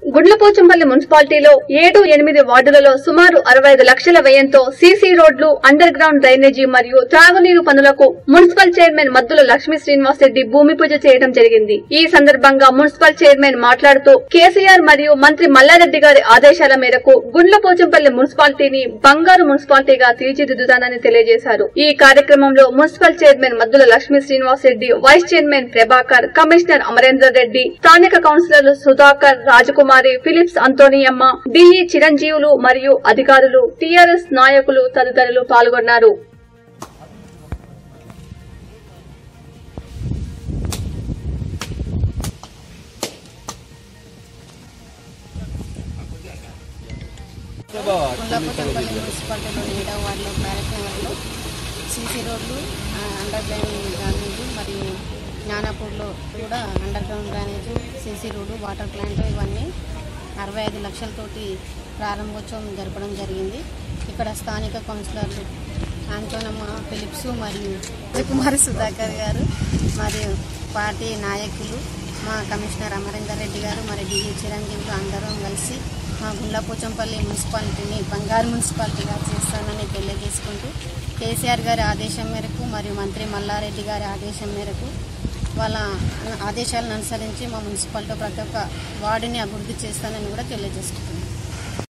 గుడ్లపోచంపల్లి మున్సిపాలిటీలో ఏడు ఎనిమిది వార్డులలో సుమారు అరవై ఐదు లక్షల వ్యయంతో సీసీ రోడ్లు అండర్ గ్రౌండ్ డ్రైనేజీ మరియు త్రాగునీరు పనులకు మున్సిపల్ చైర్మన్ మద్దుల లక్ష్మీ శ్రీనివాస్ రెడ్డి భూమి పూజ చేయడం జరిగింది ఈ సందర్భంగా మున్సిపల్ చైర్మన్ మాట్లాడుతూ కేసీఆర్ మరియు మంత్రి మల్లారెడ్డి గారి ఆదేశాల మేరకు గుండ్లపోచంపల్లి మున్సిపాలిటీని బంగారు మున్సిపాలిటీగా తీర్చిదిద్దుతానని తెలియజేశారు ఈ కార్యక్రమంలో municipal chairman Maddula Lakshmi Srinivas Reddy vice chairman Prabhakar commissioner Amarender Reddy స్థానిక కౌన్సిలర్లు సుధాకర్ రాజకుమారి ఫిలిప్స్ అంతోనియమ్మ డిఈ చిరంజీవులు మరియు అధికారులు టీఆర్ఎస్ నాయకులు తదితరులు పాల్గొన్నారు గుండ్లపోచంపల్లి మున్సిపాలిటీలోని ఏడవ వార్డులో కార్యక్రమంలో సీసీ రోడ్లు ఆ, అండర్ గ్రౌండ్ డ్రైనేజ్ మరియు జ్ఞానాపూర్లో కూడా underground drainage CC road water plant ఇవన్నీ అరవై ఐదు లక్షలతోటి ప్రారంభోత్సవం జరపడం జరిగింది ఇక్కడ స్థానిక కౌన్సిలర్లు ఆంటోనమ్మ ఫిలిప్స్ మరియు కుమార్ సుధాకర్ గారు మరియు పార్టీ నాయకులు మా కమిషనర్ అమరేందర్ రెడ్డి గారు మరి డిఈ చిరంజీవులు అందరం కలిసి మా గుండ్లపోచంపల్లి మున్సిపాలిటీని బంగారు మున్సిపాలిటీగా చేస్తానని తెలియజేసుకుంటూ కేసీఆర్ గారి ఆదేశం మేరకు మరియు మంత్రి మల్లారెడ్డి గారి ఆదేశం మేరకు వాళ్ళ ఆదేశాలను అనుసరించి మా మున్సిపాలిటీ ప్రతి ఒక్క వార్డుని అభివృద్ధి చేస్తానని కూడా తెలియజేసుకుంటున్నాను